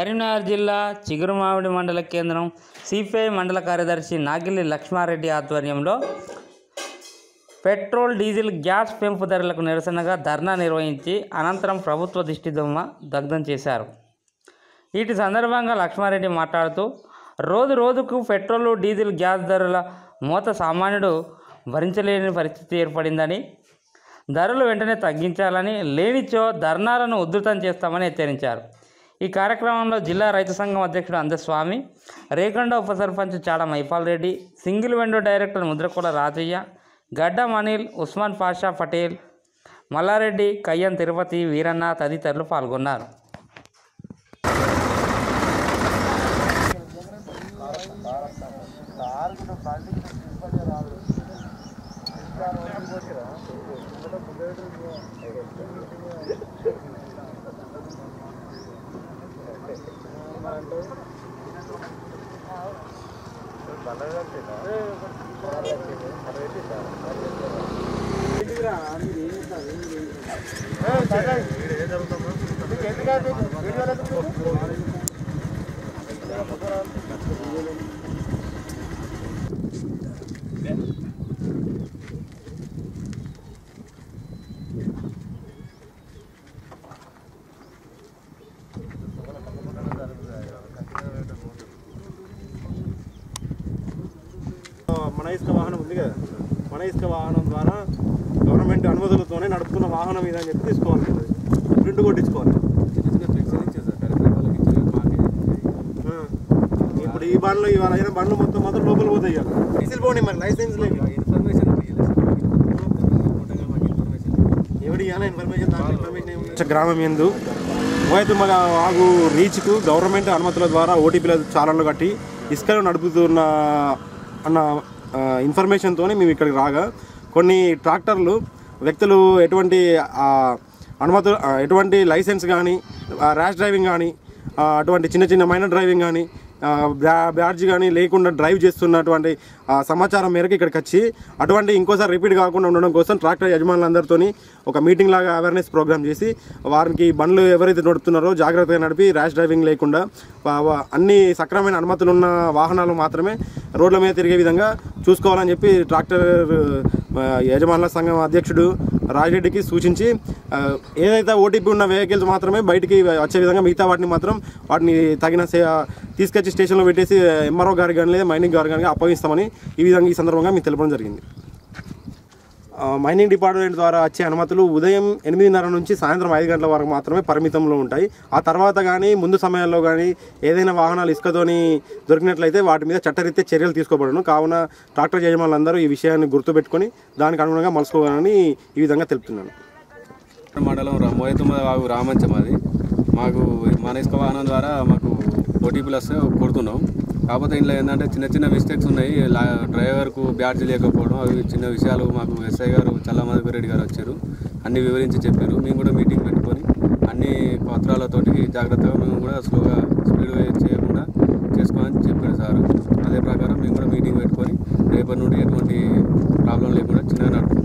కరీంనగర్ జిల్లా చిగురుమామిడి మండల కేంద్రం సిపిఐ మండల కార్యదర్శి నాగిలి లక్ష్మారెడ్డి ఆధ్వర్యంలో పెట్రోల్ డీజిల్ గ్యాస్ పెంపు ధరలకు నిరసనగా ధర్నా నిర్వహించి అనంతరం ప్రభుత్వ దిష్టి దొమ్మ దగ్ధం చేశారు వీటి సందర్భంగా లక్ష్మారెడ్డి మాట్లాడుతూ రోజు రోజుకు పెట్రోల్ డీజిల్ గ్యాస్ ధరల మూత సామాన్యుడు భరించలేని పరిస్థితి ఏర్పడిందని ధరలు వెంటనే తగ్గించాలని లేనిచో ధర్నాలను ఉధృతం చేస్తామని హెచ్చరించారు ఈ కార్యక్రమంలో జిల్లా రైతు సంఘం అధ్యక్షుడు అందస్వామి రేకొండ ఉప sarpanch Chada Mypal Reddy single window director Mudrakula Rajaiah Gaddam Anil Osman Pasha Patel Mallareddy కయ్యం Tirupati Veeranna తదితరులు పాల్గొన్నారు మన ఇసుక వాహనం ఉంది కదా మన ఇసుక వాహనం ద్వారా గవర్నమెంట్ అనుమతులతోనే నడుపుతున్న వాహనం ఇదని చెప్పి తీసుకోవాలి కదా. ప్రింట్ కొట్టించుకోవాలి ఆ. ఇప్పుడు ఈ బండ్లు ఇవాళ అయిన బండ్లు మొత్తం మొత్తం లోపల పోతాయి ఇక. డీజిల్ పోనీ మరి లైసెన్స్ లేదు ఎవడి ఇవ్వాలా ఇన్ఫర్మేషన్ దాంట్లో ఇన్ఫర్మేషన్ ఏముంది? గ్రామం ఎందు మోయతుమ్మల వాగు రీచ్కు గవర్నమెంట్ అనుమతుల ద్వారా ఓటీపీల చాలన్లు కట్టి ఇసుకలు నడుపుతున్న అన్న ఆ, ఇన్ఫర్మేషన్తో మేము ఇక్కడికి రాగా కొన్ని ట్రాక్టర్లు వ్యక్తులు ఎటువంటి ఆ, అనుమతులు ఆ, ఎటువంటి లైసెన్స్ కానీ ర్యాష్ డ్రైవింగ్ కానీ ఆ, అటువంటి చిన్న చిన్న మైనర్ డ్రైవింగ్ కానీ బ్యాడ్జ్ కానీ లేకుండా డ్రైవ్ చేస్తున్నటువంటి ఆ, సమాచారం మేరకు ఇక్కడికి వచ్చి అటువంటి ఇంకోసారి రిపీట్ కాకుండా ఉండడం కోసం ట్రాక్టర్ యజమానులందరితో ఒక మీటింగ్ లాగా అవేర్నెస్ ప్రోగ్రామ్ చేసి వారికి బండ్లు ఎవరైతే నడుపుతున్నారో జాగ్రత్తగా నడిపి ర్యాష్ డ్రైవింగ్ లేకుండా వా- వా- అన్ని సక్రమైన అనుమతులు ఉన్న వాహనాలు మాత్రమే రోడ్ల మీద తిరిగే విధంగా చూసుకోవాలని చెప్పి ట్రాక్టర్ ఆ, యజమానుల సంఘం అధ్యక్షుడు రాజిరెడ్డికి సూచించి ఆ, ఏదైతే ఓటీపీ ఉన్న వెహికల్స్ మాత్రమే బయటికి వచ్చే విధంగా మిగతా వాటిని మాత్రం వాటిని తగిన సే- తీసుకొచ్చి స్టేషన్లో పెట్టేసి ఎంఆర్ఓ గారికి కానీ లేదా మైనింగ్ గారికి కానీ అప్పగిస్తామని ఈ విధంగా ఈ సందర్భంగా మీకు తెలపడం జరిగింది ఆ, మైనింగ్ డిపార్ట్మెంట్ ద్వారా వచ్చే అనుమతులు ఉదయం ఎనిమిదిన్నర నుంచి సాయంత్రం ఐదు గంటల వరకు మాత్రమే పరిమితంలో ఉంటాయి ఆ తర్వాత కానీ ముందు సమయాల్లో కానీ ఏదైనా వాహనాలు ఇసుకతోని దొరికినట్లయితే వాటి మీద చట్టరీత్యా చర్యలు తీసుకోబడను కావున ట్రాక్టర్ యజమానులందరూ ఈ విషయాన్ని గుర్తుపెట్టుకొని దానికి అనుగుణంగా మలుసుకోవాలని ఈ విధంగా తెలుపుతున్నాను మండలం రా- మోయతుమ్మ వాగు రామంచం అది మాకు మన ఇసుక వాహనం ద్వారా మాకు ఓటీపీలు వస్తే కొడుతున్నాం కాకపోతే ఇంట్లో ఏంటంటే చిన్న చిన్న మిస్టేక్స్ ఉన్నాయి లా- డ్రైవర్కు బ్యాడ్జ్ లేకపోవడం అవి చిన్న విషయాలు మాకు ఎస్ఐ గారు చల్లమాధవి రెడ్డి గారు వచ్చారు అన్ని వివరించి చెప్పారు మేము కూడా మీటింగ్ పెట్టుకొని అన్ని పత్రాలతోటి జాగ్రత్తగా మేము కూడా స్లోగా స్పీడ్ చేయకుండా చేసుకోమని చెప్పారు సార్ అదే ప్రకారం మేము కూడా మీటింగ్ పెట్టుకొని రేపటి నుండి ఎటువంటి ప్రాబ్లం లేకుండా చిన్నగా నడుపుకుంటాం